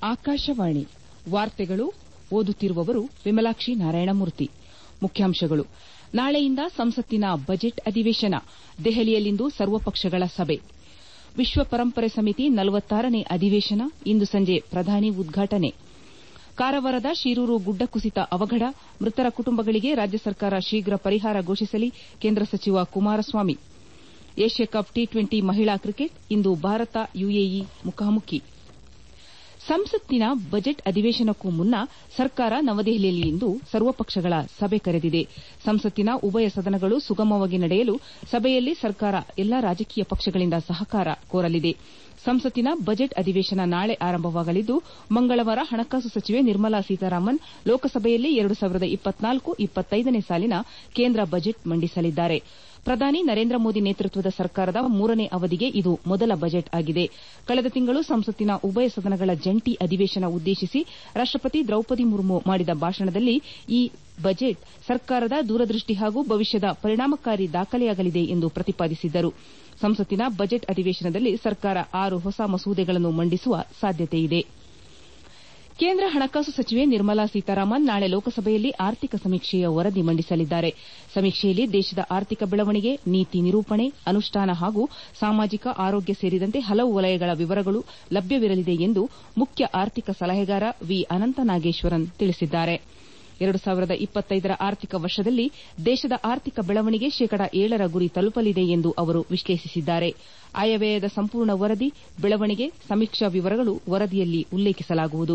ಆಕಾಶವಾಣಿ ವಾರ್ತೆಗಳು ಓದುತ್ತಿರುವವರು ವಿಮಲಾಕ್ಷಿ ನಾರಾಯಣಮೂರ್ತಿ ಮುಖ್ಯಾಂಶಗಳು ನಾಳೆಯಿಂದ ಸಂಸತ್ತಿನ ಬಜೆಟ್ ಅಧಿವೇಶನ ದೆಹಲಿಯಲ್ಲಿಂದು ಸರ್ವಪಕ್ಷಗಳ ಸಭೆ ವಿಶ್ವ ಪರಂಪರೆ ಸಮಿತಿ ನೇ ಅಧಿವೇಶನ ಇಂದು ಸಂಜೆ ಪ್ರಧಾನಿ ಉದ್ಘಾಟನೆ ಕಾರವಾರದ ಶೀರೂರು ಗುಡ್ಡ ಕುಸಿತ ಅವಘಡ ಮೃತರ ಕುಟುಂಬಗಳಿಗೆ ರಾಜ್ಯ ಸರ್ಕಾರ ಶೀಘ್ರ ಪರಿಹಾರ ಘೋಷಿಸಲಿ ಕೇಂದ್ರ ಸಚಿವ Kumaraswamy Asia cup T twenty ಮಹಿಳಾ ಕ್ರಿಕೆಟ್ ಇಂದು ಭಾರತ ಯುಎಇ ಮುಖಾಮುಖಿ ಸಂಸತ್ತಿನ ಬಜೆಟ್ ಅಧಿವೇಶನಕ್ಕೂ ಮುನ್ನ ಸರ್ಕಾರ ನವದೆಹಲಿಯಲ್ಲಿಂದು ಸರ್ವಪಕ್ಷಗಳ ಸಭೆ ಕರೆದಿದೆ ಸಂಸತ್ತಿನ ಉಭಯ ಸದನಗಳು ಸುಗಮವಾಗಿ ನಡೆಯಲು ಸಭೆಯಲ್ಲಿ ಸರ್ಕಾರ ಎಲ್ಲಾ ರಾಜಕೀಯ ಪಕ್ಷಗಳಿಂದ ಸಹಕಾರ ಕೋರಲಿದೆ ಸಂಸತ್ತಿನ ಬಜೆಟ್ ಅಧಿವೇಶನ ನಾಳೆ ಆರಂಭವಾಗಲಿದ್ದು ಮಂಗಳವಾರ ಹಣಕಾಸು ಸಚಿವೆ ನಿರ್ಮಲಾ ಸೀತಾರಾಮನ್ ಲೋಕಸಭೆಯಲ್ಲಿ ನೇ ಸಾಲಿನ ಕೇಂದ್ರ ಬಜೆಟ್ ಮಂಡಿಸಲಿದ್ದಾರೆ ಪ್ರಧಾನಿ ನರೇಂದ್ರ ಮೋದಿ ನೇತೃತ್ವದ ಸರ್ಕಾರದ ಮೂರನೇ ಅವಧಿಗೆ ಇದು ಮೊದಲ ಬಜೆಟ್ ಆಗಿದೆ ಕಳೆದ ತಿಂಗಳು ಸಂಸತ್ತಿನ ಉಭಯ ಸದನಗಳ ಜಂಟಿ ಅಧಿವೇಶನ ಉದ್ದೇಶಿಸಿ ರಾಷ್ಟಪತಿ ದ್ರೌಪದಿ ಮುರ್ಮು ಮಾಡಿದ ಭಾಷಣದಲ್ಲಿ ಈ ಬಜೆಟ್ ಸರ್ಕಾರದ ದೂರದೃಷ್ಟಿ ಹಾಗೂ ಭವಿಷ್ಯದ ಪರಿಣಾಮಕಾರಿ ದಾಖಲೆಯಾಗಲಿದೆ ಎಂದು ಪ್ರತಿಪಾದಿಸಿದ್ದರು ಸಂಸತ್ತಿನ ಬಜೆಟ್ ಅಧಿವೇಶನದಲ್ಲಿ ಸರ್ಕಾರ ಆರು ಹೊಸ ಮಸೂದೆಗಳನ್ನು ಮಂಡಿಸುವ ಸಾಧ್ಯತೆಯಿದೆ ಕೇಂದ್ರ ಹಣಕಾಸು ಸಚಿವೆ ನಿರ್ಮಲಾ ಸೀತಾರಾಮನ್ ನಾಳೆ ಲೋಕಸಭೆಯಲ್ಲಿ ಆರ್ಥಿಕ ಸಮೀಕ್ಷೆಯ ವರದಿ ಮಂಡಿಸಲಿದ್ದಾರೆ ಸಮೀಕ್ಷೆಯಲ್ಲಿ ದೇಶದ ಆರ್ಥಿಕ ಬೆಳವಣಿಗೆ ನೀತಿ ನಿರೂಪಣೆ ಅನುಷ್ಠಾನ ಹಾಗೂ ಸಾಮಾಜಿಕ ಆರೋಗ್ಯ ಸೇರಿದಂತೆ ಹಲವು ವಲಯಗಳ ವಿವರಗಳು ಲಭ್ಯವಿರಲಿದೆ ಎಂದು ಮುಖ್ಯ ಆರ್ಥಿಕ ಸಲಹೆಗಾರ ವಿ ಅನಂತನಾಗೇಶ್ವರನ್ ತಿಳಿಸಿದ್ದಾರೆ ರ ಆರ್ಥಿಕ ವರ್ಷದಲ್ಲಿ ದೇಶದ ಆರ್ಥಿಕ ಬೆಳವಣಿಗೆ ಶೇಕಡ ಏಳರ ಗುರಿ ತಲುಪಲಿದೆ ಎಂದು ಅವರು ವಿಶ್ಲೇಷಿಸಿದ್ದಾರೆ ಆಯವ್ಯಯದ ಸಂಪೂರ್ಣ ವರದಿ ಬೆಳವಣಿಗೆ ಸಮೀಕ್ಷಾ ವಿವರಗಳು ವರದಿಯಲ್ಲಿ ಉಲ್ಲೇಖಿಸಲಾಗುವುದು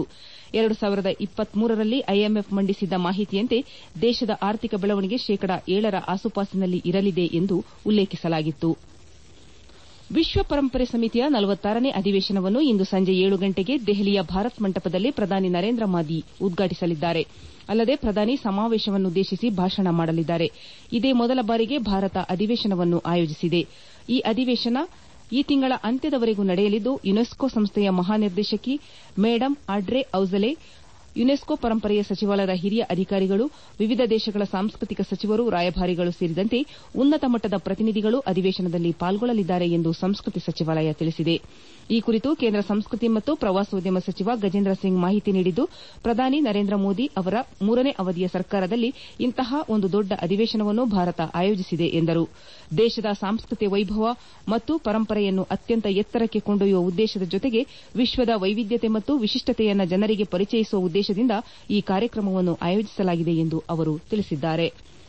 ರಲ್ಲಿ ಐಎಂಎಫ್ ಮಂಡಿಸಿದ್ದ ಮಾಹಿತಿಯಂತೆ ದೇಶದ ಆರ್ಥಿಕ ಬೆಳವಣಿಗೆ ಶೇಕಡ ಏಳರ ಆಸುಪಾಸಿನಲ್ಲಿ ಇರಲಿದೆ ಎಂದು ಉಲ್ಲೇಖಿಸಲಾಗಿತ್ತು ವಿಶ್ವ ಪರಂಪರೆ ಸಮಿತಿಯ ನೇ ಅಧಿವೇಶನವನ್ನು ಇಂದು ಸಂಜೆ ಏಳು ಗಂಟೆಗೆ ದೆಹಲಿಯ ಭಾರತ್ ಮಂಟಪದಲ್ಲಿ ಪ್ರಧಾನಿ ನರೇಂದ್ರ ಮೋದಿ ಉದ್ಘಾಟಿಸಲಿದ್ದಾರೆ ಅಲ್ಲದೆ ಪ್ರಧಾನಿ ಸಮಾವೇಶವನ್ನುದ್ದೇಶಿಸಿ ಭಾಷಣ ಮಾಡಲಿದ್ದಾರೆ ಇದೇ ಮೊದಲ ಬಾರಿಗೆ ಭಾರತ ಅಧಿವೇಶನವನ್ನು ಆಯೋಜಿಸಿದೆ ಈ ಅಧಿವೇಶನ ಈ ತಿಂಗಳ ಅಂತ್ಯದವರೆಗೂ ನಡೆಯಲಿದ್ದು ಯುನೆಸ್ಕೋ ಸಂಸ್ಥೆಯ ಮಹಾನಿರ್ದೇಶಕಿ ಮೇಡಂ ಆಡ್ರೆ ಔಜಲೆ ಯುನೆಸ್ಕೋ ಪರಂಪರೆಯ ಸಚಿವಾಲಯದ ಹಿರಿಯ ಅಧಿಕಾರಿಗಳು ವಿವಿಧ ದೇಶಗಳ ಸಾಂಸ್ಕೃತಿಕ ಸಚಿವರು ರಾಯಭಾರಿಗಳು ಸೇರಿದಂತೆ ಉನ್ನತ ಮಟ್ಟದ ಪ್ರತಿನಿಧಿಗಳು ಅಧಿವೇಶನದಲ್ಲಿ ಪಾಲ್ಗೊಳ್ಳಲಿದ್ದಾರೆ ಎಂದು ಸಂಸ್ಕೃತಿ ಸಚಿವಾಲಯ ತಿಳಿಸಿದೆ ಈ ಕುರಿತು ಕೇಂದ್ರ ಸಂಸ್ಕೃತಿ ಮತ್ತು ಪ್ರವಾಸೋದ್ಯಮ ಸಚಿವ ಗಜೇಂದ್ರ ಸಿಂಗ್ ಮಾಹಿತಿ ನೀಡಿದ್ದು ಪ್ರಧಾನಿ ನರೇಂದ್ರ ಮೋದಿ ಅವರ ಮೂರನೇ ಅವಧಿಯ ಸರ್ಕಾರದಲ್ಲಿ ಇಂತಹ ಒಂದು ದೊಡ್ಡ ಅಧಿವೇಶನವನ್ನು ಭಾರತ ಆಯೋಜಿಸಿದೆ ಎಂದರು ದೇಶದ ಸಾಂಸ್ಕೃತಿಕ ವೈಭವ ಮತ್ತು ಪರಂಪರೆಯನ್ನು ಅತ್ಯಂತ ಎತ್ತರಕ್ಕೆ ಕೊಂಡೊಯ್ಯುವ ಉದ್ದೇಶದ ಜೊತೆಗೆ ವಿಶ್ವದ ವೈವಿಧ್ಯತೆ ಮತ್ತು ವಿಶಿಷ್ಟತೆಯನ್ನು ಜನರಿಗೆ ಪರಿಚಯಿಸುವ ಉದ್ದೇಶದಿಂದ ಈ ಕಾರ್ಯಕ್ರಮವನ್ನು ಆಯೋಜಿಸಲಾಗಿದೆ ಎಂದು ಅವರು ತಿಳಿಸಿದ್ದಾರೆ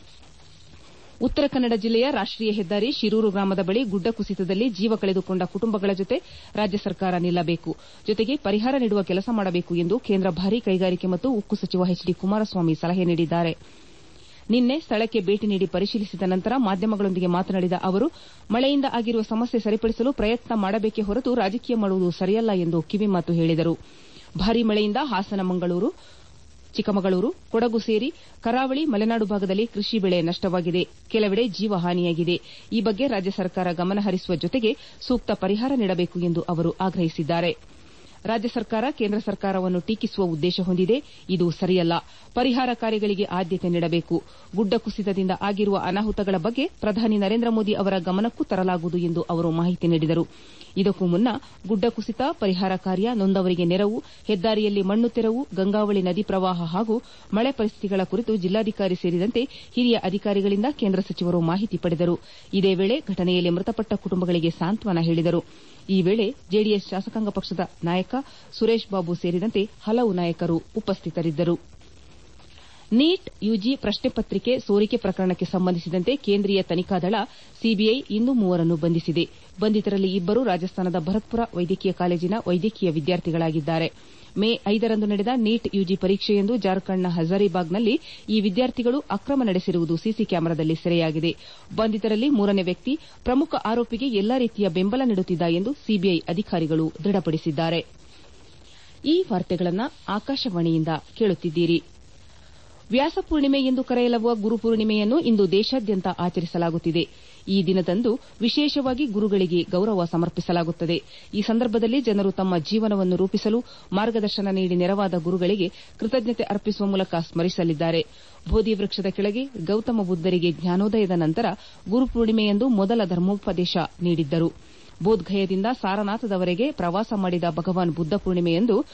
ಉತ್ತರ ಕನ್ನಡ ಜಿಲ್ಲೆಯ ರಾಷ್ಟೀಯ ಹೆದ್ದಾರಿ ಶಿರೂರು ಗ್ರಾಮದ ಬಳಿ ಗುಡ್ಡ ಕುಸಿತದಲ್ಲಿ ಜೀವ ಕಳೆದುಕೊಂಡ ಕುಟುಂಬಗಳ ಜೊತೆ ರಾಜ್ಯ ಸರ್ಕಾರ ನಿಲ್ಲಬೇಕು ಜೊತೆಗೆ ಪರಿಹಾರ ನೀಡುವ ಕೆಲಸ ಮಾಡಬೇಕು ಎಂದು ಕೇಂದ್ರ ಭಾರೀ ಕೈಗಾರಿಕೆ ಮತ್ತು ಉಕ್ಕು ಸಚಿವ ಎಚ್ ಡಿ ಕುಮಾರಸ್ವಾಮಿ ಸಲಹೆ ನೀಡಿದ್ದಾರೆ ನಿನ್ನೆ ಸ್ಥಳಕ್ಕೆ ಭೇಟಿ ನೀಡಿ ಪರಿಶೀಲಿಸಿದ ನಂತರ ಮಾಧ್ಯಮಗಳೊಂದಿಗೆ ಮಾತನಾಡಿದ ಅವರು ಮಳೆಯಿಂದ ಆಗಿರುವ ಸಮಸ್ಯೆ ಸರಿಪಡಿಸಲು ಪ್ರಯತ್ನ ಮಾಡಬೇಕೇ ಹೊರತು ರಾಜಕೀಯ ಮಾಡುವುದು ಸರಿಯಲ್ಲ ಎಂದು ಕಿವಿಮಾತು ಹೇಳಿದರು ಭಾರೀ ಮಳೆಯಿಂದ ಹಾಸನ ಮಂಗಳೂರು ಚಿಕ್ಕಮಗಳೂರು ಕೊಡಗು ಸೇರಿ ಕರಾವಳಿ ಮಲೆನಾಡು ಭಾಗದಲ್ಲಿ ಕೃಷಿ ಬೆಳೆ ನಷ್ಟವಾಗಿದೆ ಕೆಲವೆಡೆ ಜೀವ ಹಾನಿಯಾಗಿದೆ ಈ ಬಗ್ಗೆ ರಾಜ್ಯ ಸರ್ಕಾರ ಗಮನ ಹರಿಸುವ ಜೊತೆಗೆ ಸೂಕ್ತ ಪರಿಹಾರ ನೀಡಬೇಕು ಎಂದು ಅವರು ಆಗ್ರಹಿಸಿದ್ದಾರೆ ರಾಜ್ಯ ಸರ್ಕಾರ ಕೇಂದ್ರ ಸರ್ಕಾರವನ್ನು ಟೀಕಿಸುವ ಉದ್ದೇಶ ಹೊಂದಿದೆ ಇದು ಸರಿಯಲ್ಲ ಪರಿಹಾರ ಕಾರ್ಯಗಳಿಗೆ ಆದ್ಯತೆ ನೀಡಬೇಕು ಗುಡ್ಡ ಕುಸಿತದಿಂದ ಆಗಿರುವ ಅನಾಹುತಗಳ ಬಗ್ಗೆ ಪ್ರಧಾನಿ ನರೇಂದ್ರ ಮೋದಿ ಅವರ ಗಮನಕ್ಕೂ ತರಲಾಗುವುದು ಎಂದು ಅವರು ಮಾಹಿತಿ ನೀಡಿದರು ಇದಕ್ಕೂ ಮುನ್ನ ಗುಡ್ಡ ಕುಸಿತ ಪರಿಹಾರ ಕಾರ್ಯ ನೊಂದವರಿಗೆ ನೆರವು ಹೆದ್ದಾರಿಯಲ್ಲಿ ಮಣ್ಣು ತೆರವು ಗಂಗಾವಳಿ ನದಿ ಪ್ರವಾಹ ಹಾಗೂ ಮಳೆ ಪರಿಸ್ಥಿತಿಗಳ ಕುರಿತು ಜಿಲ್ಲಾಧಿಕಾರಿ ಸೇರಿದಂತೆ ಹಿರಿಯ ಅಧಿಕಾರಿಗಳಿಂದ ಕೇಂದ್ರ ಸಚಿವರು ಮಾಹಿತಿ ಪಡೆದರು ಇದೇ ವೇಳೆ ಘಟನೆಯಲ್ಲಿ ಮೃತಪಟ್ಟ ಕುಟುಂಬಗಳಿಗೆ ಸಾಂತ್ವನ ಹೇಳಿದರು ಈ ವೇಳೆ ಜೆಡಿಎಸ್ ಶಾಸಕಾಂಗ ಪಕ್ಷದ ನಾಯಕ ಸುರೇಶ್ ಬಾಬು ಸೇರಿದಂತೆ ಹಲವು ನಾಯಕರು ಉಪಸ್ಥಿತರಿದ್ದರು ನೀಟ್ ಯುಜಿ ಪ್ರಶ್ನೆ ಪತ್ರಿಕೆ ಸೋರಿಕೆ ಪ್ರಕರಣಕ್ಕೆ ಸಂಬಂಧಿಸಿದಂತೆ ಕೇಂದ್ರೀಯ ತನಿಖಾ ದಳ ಸಿಬಿಐ ಇಂದು ಮೂವರನ್ನು ಬಂಧಿಸಿದೆ ಬಂಧಿತರಲ್ಲಿ ಇಬ್ಬರು ರಾಜಸ್ಥಾನದ ಭರತ್ಪುರ ವೈದ್ಯಕೀಯ ಕಾಲೇಜಿನ ವೈದ್ಯಕೀಯ ವಿದ್ಯಾರ್ಥಿಗಳಾಗಿದ್ದಾರೆ ಮೇ ಐದರಂದು ನಡೆದ ನೀಟ್ ಯುಜಿ ಪರೀಕ್ಷೆಯಂದು ಜಾರ್ಖಂಡ್ನ ಹಜಾರಿಬಾಗ್ನಲ್ಲಿ ಈ ವಿದ್ಯಾರ್ಥಿಗಳು ಅಕ್ರಮ ನಡೆಸಿರುವುದು ಸಿಸಿ ಕ್ಯಾಮೆರಾದಲ್ಲಿ ಸೆರೆಯಾಗಿದೆ ಬಂಧಿತರಲ್ಲಿ ಮೂರನೇ ವ್ಯಕ್ತಿ ಪ್ರಮುಖ ಆರೋಪಿಗೆ ಎಲ್ಲಾ ರೀತಿಯ ಬೆಂಬಲ ನೀಡುತ್ತಿದ್ದ ಎಂದು ಸಿಬಿಐ ಅಧಿಕಾರಿಗಳು ದೃಢಪಡಿಸಿದ್ದಾರೆ ಈ ವಾರ್ತೆಗಳನ್ನು ಆಕಾಶವಾಣಿಯಿಂದ ಕೇಳುತ್ತಿದ್ದೀರಿ ವ್ಯಾಸಪೂರ್ಣಿಮೆ ಎಂದು ಕರೆಯಲಾಗುವ ಗುರುಪೂರ್ಣಿಮೆಯನ್ನು ಇಂದು ದೇಶಾದ್ಯಂತ ಆಚರಿಸಲಾಗುತ್ತಿದೆ ಈ ದಿನದಂದು ವಿಶೇಷವಾಗಿ ಗುರುಗಳಿಗೆ ಗೌರವ ಸಮರ್ಪಿಸಲಾಗುತ್ತದೆ ಈ ಸಂದರ್ಭದಲ್ಲಿ ಜನರು ತಮ್ಮ ಜೀವನವನ್ನು ರೂಪಿಸಲು ಮಾರ್ಗದರ್ಶನ ನೀಡಿ ನೆರವಾದ ಗುರುಗಳಿಗೆ ಕೃತಜ್ಞತೆ ಅರ್ಪಿಸುವ ಮೂಲಕ ಸ್ಮರಿಸಲಿದ್ದಾರೆ ಬೋಧಿ ವೃಕ್ಷದ ಕೆಳಗೆ ಗೌತಮ ಬುದ್ದರಿಗೆ ಜ್ಞಾನೋದಯದ ನಂತರ ಗುರುಪೂರ್ಣಿಮೆಯಂದು ಮೊದಲ ಧರ್ಮೋಪದೇಶ ನೀಡಿದ್ದರು ಬೋಧ್ಗಯದಿಂದ ಸಾರನಾಥದವರೆಗೆ ಪ್ರವಾಸ ಮಾಡಿದ ಭಗವಾನ್ ಬುದ್ದ ಪೂರ್ಣಿಮೆಯಂದು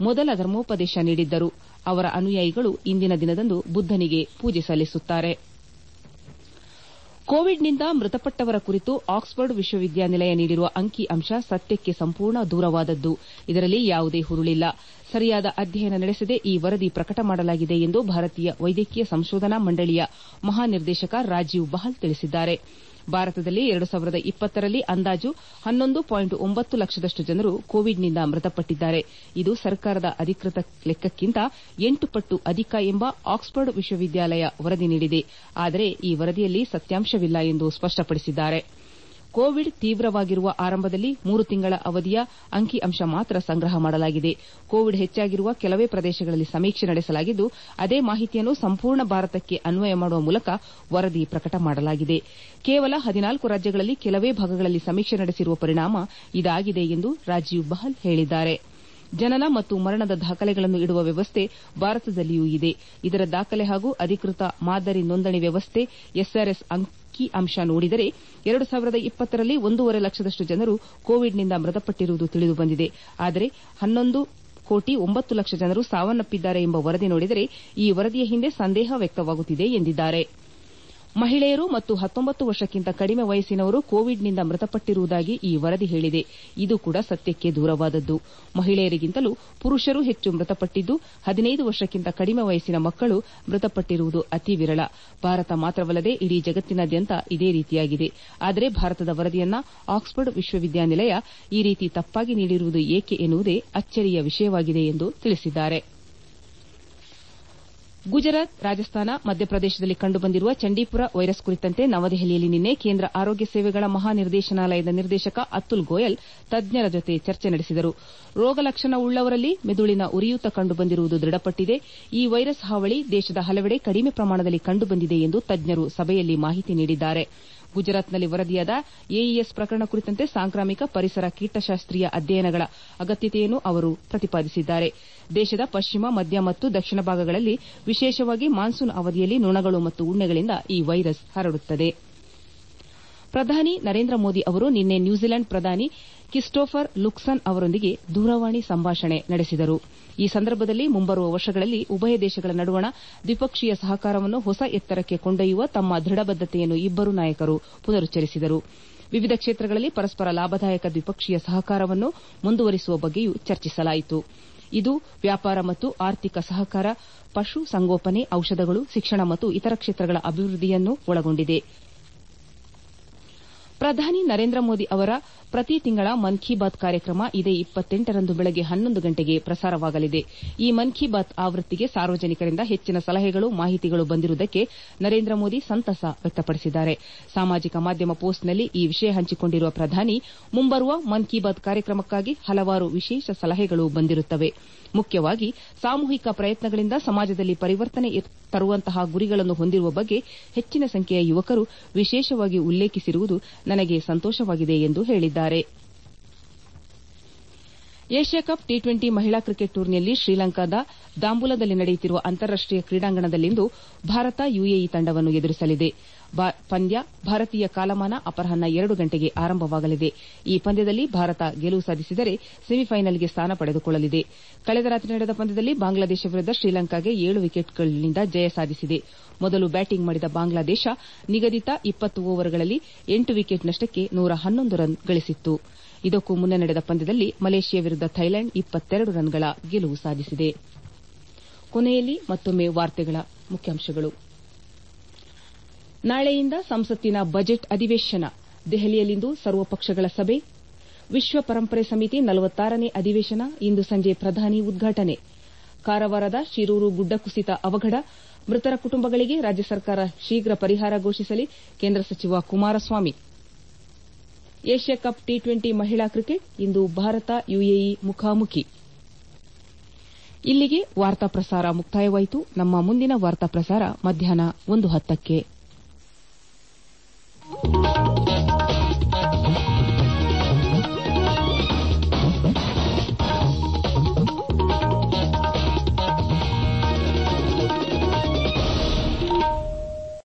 ಮೊದಲ ಧರ್ಮೋಪದೇಶ ನೀಡಿದ್ದರು ಅವರ ಅನುಯಾಯಿಗಳು ಇಂದಿನ ದಿನದಂದು ಬುದ್ದನಿಗೆ ಪೂಜೆ ಸಲ್ಲಿಸುತ್ತಾರೆ ಕೋವಿಡ್ನಿಂದ ಮೃತಪಟ್ಟವರ ಕುರಿತು ಆಕ್ಸ್ಫರ್ಡ್ ವಿಶ್ವವಿದ್ಯಾನಿಲಯ ನೀಡಿರುವ ಅಂಕಿ ಅಂಶ ಸತ್ಯಕ್ಕೆ ಸಂಪೂರ್ಣ ದೂರವಾದದ್ದು ಇದರಲ್ಲಿ ಯಾವುದೇ ಹುರುಳಿಲ್ಲ ಸರಿಯಾದ ಅಧ್ಯಯನ ನಡೆಸದೆ ಈ ವರದಿ ಪ್ರಕಟ ಮಾಡಲಾಗಿದೆ ಎಂದು ಭಾರತೀಯ ವೈದ್ಯಕೀಯ ಸಂಶೋಧನಾ ಮಂಡಳಿಯ ಮಹಾನಿರ್ದೇಶಕ ರಾಜೀವ್ ಬಹಲ್ ತಿಳಿಸಿದ್ದಾರೆ ಭಾರತದಲ್ಲಿ ಎರಡು ಸಾವಿರದ ಇಪ್ಪತ್ತರಲ್ಲಿ ಅಂದಾಜು ಹನ್ನೊಂದು ಪಾಯಿಂಟ್ ಒಂಬತ್ತು ಲಕ್ಷದಷ್ಟು ಜನರು ಕೋವಿಡ್ನಿಂದ ಮೃತಪಟ್ಟಿದ್ದಾರೆ ಇದು ಸರ್ಕಾರದ ಅಧಿಕೃತ ಲೆಕ್ಕಕ್ಕಿಂತ ಎಂಟು ಪಟ್ಟು ಅಧಿಕ ಎಂಬ ಆಕ್ಸ್ಫರ್ಡ್ ವಿಶ್ವವಿದ್ಯಾಲಯ ವರದಿ ನೀಡಿದೆ ಆದರೆ ಈ ವರದಿಯಲ್ಲಿ ಸತ್ಯಾಂಶವಿಲ್ಲ ಎಂದು ಸ್ಪಷ್ಟಪಡಿಸಿದ್ದಾರೆ ಕೋವಿಡ್ ತೀವ್ರವಾಗಿರುವ ಆರಂಭದಲ್ಲಿ ಮೂರು ತಿಂಗಳ ಅವಧಿಯ ಅಂಕಿ ಅಂಶ ಮಾತ್ರ ಸಂಗ್ರಹ ಮಾಡಲಾಗಿದೆ ಕೋವಿಡ್ ಹೆಚ್ಚಾಗಿರುವ ಕೆಲವೇ ಪ್ರದೇಶಗಳಲ್ಲಿ ಸಮೀಕ್ಷೆ ನಡೆಸಲಾಗಿದ್ದು ಅದೇ ಮಾಹಿತಿಯನ್ನು ಸಂಪೂರ್ಣ ಭಾರತಕ್ಕೆ ಅನ್ವಯ ಮಾಡುವ ಮೂಲಕ ವರದಿ ಪ್ರಕಟ ಮಾಡಲಾಗಿದೆ ಕೇವಲ ಹದಿನಾಲ್ಕು ರಾಜ್ಯಗಳಲ್ಲಿ ಕೆಲವೇ ಭಾಗಗಳಲ್ಲಿ ಸಮೀಕ್ಷೆ ನಡೆಸಿರುವ ಪರಿಣಾಮ ಇದಾಗಿದೆ ಎಂದು ರಾಜೀವ್ ಬಹಲ್ ಹೇಳಿದ್ದಾರೆ ಜನನ ಮತ್ತು ಮರಣದ ದಾಖಲೆಗಳನ್ನು ಇಡುವ ವ್ಯವಸ್ಥೆ ಭಾರತದಲ್ಲಿಯೂ ಇದೆ ಇದರ ದಾಖಲೆ ಹಾಗೂ ಅಧಿಕೃತ ಮಾದರಿ ನೋಂದಣಿ ವ್ಯವಸ್ಥೆ ಎಸ್ಆರ್ಎಸ್ ಅಂಕಿ ಅಂಶ ನೋಡಿದರೆ ಎರಡು ಸಾವಿರದ ಇಪ್ಪತ್ತರಲ್ಲಿ ಒಂದೂವರೆ ಲಕ್ಷದಷ್ಟು ಜನರು ಕೋವಿಡ್ನಿಂದ ಮೃತಪಟ್ಟಿರುವುದು ತಿಳಿದುಬಂದಿದೆ ಆದರೆ ಹನ್ನೊಂದು ಕೋಟಿ ಒಂಬತ್ತು ಲಕ್ಷ ಜನರು ಸಾವನ್ನಪ್ಪಿದ್ದಾರೆ ಎಂಬ ವರದಿ ನೋಡಿದರೆ ಈ ವರದಿಯ ಹಿಂದೆ ಸಂದೇಹ ವ್ಯಕ್ತವಾಗುತ್ತಿದೆ ಎಂದಿದ್ದಾರೆ ಮಹಿಳೆಯರು ಮತ್ತು ಹತ್ತೊಂಬತ್ತು ವರ್ಷಕ್ಕಿಂತ ಕಡಿಮೆ ವಯಸ್ಸಿನವರು ಕೋವಿಡ್ನಿಂದ ಮೃತಪಟ್ಟಿರುವುದಾಗಿ ಈ ವರದಿ ಹೇಳಿದೆ ಇದು ಕೂಡ ಸತ್ಯಕ್ಕೆ ದೂರವಾದದ್ದು ಮಹಿಳೆಯರಿಗಿಂತಲೂ ಪುರುಷರು ಹೆಚ್ಚು ಮೃತಪಟ್ಟಿದ್ದು ಹದಿನೈದು ವರ್ಷಕ್ಕಿಂತ ಕಡಿಮೆ ವಯಸ್ಸಿನ ಮಕ್ಕಳು ಮೃತಪಟ್ಟಿರುವುದು ಅತಿ ವಿರಳ ಭಾರತ ಮಾತ್ರವಲ್ಲದೆ ಇಡೀ ಜಗತ್ತಿನಾದ್ಯಂತ ಇದೇ ರೀತಿಯಾಗಿದೆ ಆದರೆ ಭಾರತದ ವರದಿಯನ್ನ ಆಕ್ಸ್ಫರ್ಡ್ ವಿಶ್ವವಿದ್ಯಾನಿಲಯ ಈ ರೀತಿ ತಪ್ಪಾಗಿ ನೀಡಿರುವುದು ಏಕೆ ಎನ್ನುವುದೇ ಅಚ್ಚರಿಯ ವಿಷಯವಾಗಿದೆ ಎಂದು ತಿಳಿಸಿದ್ದಾರೆ ಗುಜರಾತ್ ರಾಜಸ್ಥಾನ ಮಧ್ಯಪ್ರದೇಶದಲ್ಲಿ ಕಂಡುಬಂದಿರುವ ಚಂಡೀಪುರ ವೈರಸ್ ಕುರಿತಂತೆ ನವದೆಹಲಿಯಲ್ಲಿ ನಿನ್ನೆ ಕೇಂದ್ರ ಆರೋಗ್ಯ ಸೇವೆಗಳ ಮಹಾನಿರ್ದೇಶನಾಲಯದ ನಿರ್ದೇಶಕ ಅತುಲ್ ಗೋಯಲ್ ತಜ್ಞರ ಜೊತೆ ಚರ್ಚೆ ನಡೆಸಿದರು ರೋಗ ಲಕ್ಷಣವುಳ್ಳವರಲ್ಲಿ ಮೆದುಳಿನ ಉರಿಯೂತ ಕಂಡುಬಂದಿರುವುದು ದೃಢಪಟ್ಟಿದೆ ಈ ವೈರಸ್ ಹಾವಳಿ ದೇಶದ ಹಲವೆಡೆ ಕಡಿಮೆ ಪ್ರಮಾಣದಲ್ಲಿ ಕಂಡುಬಂದಿದೆ ಎಂದು ತಜ್ಞರು ಸಭೆಯಲ್ಲಿ ಮಾಹಿತಿ ನೀಡಿದ್ದಾರೆ ಗುಜರಾತ್ನಲ್ಲಿ ವರದಿಯಾದ ಎಇಎಸ್ ಪ್ರಕರಣ ಕುರಿತಂತೆ ಸಾಂಕ್ರಾಮಿಕ ಪರಿಸರ ಕೀಟಶಾಸ್ತ್ರೀಯ ಅಧ್ಯಯನಗಳ ಅಗತ್ಯತೆಯನ್ನು ಅವರು ಪ್ರತಿಪಾದಿಸಿದ್ದಾರೆ ದೇಶದ ಪಶ್ಚಿಮ ಮಧ್ಯ ಮತ್ತು ದಕ್ಷಿಣ ಭಾಗಗಳಲ್ಲಿ ವಿಶೇಷವಾಗಿ ಮಾನ್ಸೂನ್ ಅವಧಿಯಲ್ಲಿ ನೊಣಗಳು ಮತ್ತು ಉಣ್ಣೆಗಳಿಂದ ಈ ವೈರಸ್ ಹರಡುತ್ತದೆ ಪ್ರಧಾನಿ ನರೇಂದ್ರ ಮೋದಿ ಅವರು ನಿನ್ನೆ ನ್ಯೂಜಿಲೆಂಡ್ ಪ್ರಧಾನಿ ಕಿಸ್ಟೋಫರ್ ಲುಕ್ಸನ್ ಅವರೊಂದಿಗೆ ದೂರವಾಣಿ ಸಂಭಾಷಣೆ ನಡೆಸಿದರು ಈ ಸಂದರ್ಭದಲ್ಲಿ ಮುಂಬರುವ ವರ್ಷಗಳಲ್ಲಿ ಉಭಯ ದೇಶಗಳ ನಡುವಣ ದ್ವಿಪಕ್ಷೀಯ ಸಹಕಾರವನ್ನು ಹೊಸ ಎತ್ತರಕ್ಕೆ ಕೊಂಡೊಯ್ಯುವ ತಮ್ಮ ದೃಢಬದ್ದತೆಯನ್ನು ಇಬ್ಬರೂ ನಾಯಕರು ಪುನರುಚ್ಚರಿಸಿದರು ವಿವಿಧ ಕ್ಷೇತ್ರಗಳಲ್ಲಿ ಪರಸ್ಪರ ಲಾಭದಾಯಕ ದ್ವಿಪಕ್ಷೀಯ ಸಹಕಾರವನ್ನು ಮುಂದುವರಿಸುವ ಬಗ್ಗೆಯೂ ಚರ್ಚಿಸಲಾಯಿತು ಇದು ವ್ಯಾಪಾರ ಮತ್ತು ಆರ್ಥಿಕ ಸಹಕಾರ ಪಶು ಸಂಗೋಪನೆ ಔಷಧಗಳು ಶಿಕ್ಷಣ ಮತ್ತು ಇತರ ಕ್ಷೇತ್ರಗಳ ಅಭಿವೃದ್ಧಿಯನ್ನು ಒಳಗೊಂಡಿದೆ ಪ್ರಧಾನಿ ನರೇಂದ್ರ ಮೋದಿ ಅವರ ಪ್ರತಿ ತಿಂಗಳ ಮನ್ ಕಿ ಬಾತ್ ಕಾರ್ಯಕ್ರಮ ಇದೇ ಇಪ್ಪತ್ತೆಂಟರಂದು ಬೆಳಗ್ಗೆ ಹನ್ನೊಂದು ಗಂಟೆಗೆ ಪ್ರಸಾರವಾಗಲಿದೆ ಈ ಮನ್ ಕಿ ಬಾತ್ ಆವೃತ್ತಿಗೆ ಸಾರ್ವಜನಿಕರಿಂದ ಹೆಚ್ಚಿನ ಸಲಹೆಗಳು ಮಾಹಿತಿಗಳು ಬಂದಿರುವುದಕ್ಕೆ ನರೇಂದ್ರ ಮೋದಿ ಸಂತಸ ವ್ಯಕ್ತಪಡಿಸಿದ್ದಾರೆ ಸಾಮಾಜಿಕ ಮಾಧ್ಯಮ ಪೋಸ್ಟ್ನಲ್ಲಿ ಈ ವಿಷಯ ಹಂಚಿಕೊಂಡಿರುವ ಪ್ರಧಾನಿ ಮುಂಬರುವ ಮನ್ ಕಿ ಬಾತ್ ಕಾರ್ಯಕ್ರಮಕ್ಕಾಗಿ ಹಲವಾರು ವಿಶೇಷ ಸಲಹೆಗಳು ಬಂದಿರುತ್ತವೆ ಮುಖ್ಯವಾಗಿ ಸಾಮೂಹಿಕ ಪ್ರಯತ್ನಗಳಿಂದ ಸಮಾಜದಲ್ಲಿ ಪರಿವರ್ತನೆ ತರುವಂತಹ ಗುರಿಗಳನ್ನು ಹೊಂದಿರುವ ಬಗ್ಗೆ ಹೆಚ್ಚಿನ ಸಂಖ್ಯೆಯ ಯುವಕರು ವಿಶೇಷವಾಗಿ ಉಲ್ಲೇಖಿಸಿರುವುದು ನನಗೆ ಸಂತೋಷವಾಗಿದೆ ಎಂದು ಹೇಳಿದ್ದಾರೆ ಏಷ್ಯಾ ಕಪ್ ಟಿ ಟ್ವೆಂಟಿ ಮಹಿಳಾ ಕ್ರಿಕೆಟ್ ಟೂರ್ನಿಯಲ್ಲಿ ಶ್ರೀಲಂಕಾದ ದಾಂಬುಲದಲ್ಲಿ ನಡೆಯುತ್ತಿರುವ ಅಂತಾರಾಷ್ಟೀಯ ಕ್ರೀಡಾಂಗಣದಲ್ಲಿಂದು ಭಾರತ ಯುಎಇ ತಂಡವನ್ನು ಎದುರಿಸಲಿದೆ ಪಂದ್ಯ ಭಾರತೀಯ ಕಾಲಮಾನ ಅಪರಾಹ್ನ ಎರಡು ಗಂಟೆಗೆ ಆರಂಭವಾಗಲಿದೆ ಈ ಪಂದ್ಯದಲ್ಲಿ ಭಾರತ ಗೆಲುವು ಸಾಧಿಸಿದರೆ ಸೆಮಿಫೈನಲ್ಗೆ ಸ್ಥಾನ ಪಡೆದುಕೊಳ್ಳಲಿದೆ ಕಳೆದ ರಾತ್ರಿ ನಡೆದ ಪಂದ್ಯದಲ್ಲಿ ಬಾಂಗ್ಲಾದೇಶ ವಿರುದ್ದ ಶ್ರೀಲಂಕಾಗೆ ಏಳು ವಿಕೆಟ್ಗಳಿಂದ ಜಯ ಸಾಧಿಸಿದೆ ಮೊದಲು ಬ್ಯಾಟಿಂಗ್ ಮಾಡಿದ ಬಾಂಗ್ಲಾದೇಶ ನಿಗದಿತ ಇಪ್ಪತ್ತು ಓವರ್ಗಳಲ್ಲಿ ಎಂಟು ವಿಕೆಟ್ ನಷ್ಟಕ್ಕೆ ನೂರ ಹನ್ನೊಂದು ರನ್ ಗಳಿಸಿತ್ತು ಇದಕ್ಕೂ ಮುನ್ನ ನಡೆದ ಪಂದ್ಯದಲ್ಲಿ ಮಲೇಷಿಯಾ ವಿರುದ್ದ ಥೈಲ್ಯಾಂಡ್ ಇಪ್ಪತ್ತೆರಡು ರನ್ಗಳ ಗೆಲುವು ಸಾಧಿಸಿದೆ ಕೊನೆಯಲ್ಲಿ ಮತ್ತೊಮ್ಮೆ ವಾರ್ತೆಗಳ ಮುಖ್ಯಾಂಶಗಳು ನಾಳೆಯಿಂದ ಸಂಸತ್ತಿನ ಬಜೆಟ್ ಅಧಿವೇಶನ ದೆಹಲಿಯಲ್ಲಿಂದು ಸರ್ವಪಕ್ಷಗಳ ಸಭೆ ವಿಶ್ವ ಪರಂಪರೆ ಸಮಿತಿ ನಲವತ್ತಾರನೇ ಅಧಿವೇಶನ ಇಂದು ಸಂಜೆ ಪ್ರಧಾನಿ ಉದ್ಘಾಟನೆ ಕಾರವಾರದ ಶಿರೂರು ಗುಡ್ಡ ಕುಸಿತ ಅವಘಡ ಮೃತರ ಕುಟುಂಬಗಳಿಗೆ ರಾಜ್ಯ ಸರ್ಕಾರ ಶೀಘ್ರ ಪರಿಹಾರ ಘೋಷಿಸಲಿ ಕೇಂದ್ರ ಸಚಿವ Kumaraswamy Asia cup T twenty ಮಹಿಳಾ ಕ್ರಿಕೆಟ್ ಇಂದು ಭಾರತ ಯುಎಇ ಮುಖಾಮುಖಿ ಇಲ್ಲಿಗೆ ವಾರ್ತಾ ಪ್ರಸಾರ ಮುಕ್ತಾಯವಾಯಿತು ನಮ್ಮ ಮುಂದಿನ ವಾರ್ತಾ ಪ್ರಸಾರ ಮಧ್ಯಾಹ್ನ ಒಂದು ಹತ್ತಕ್ಕೆ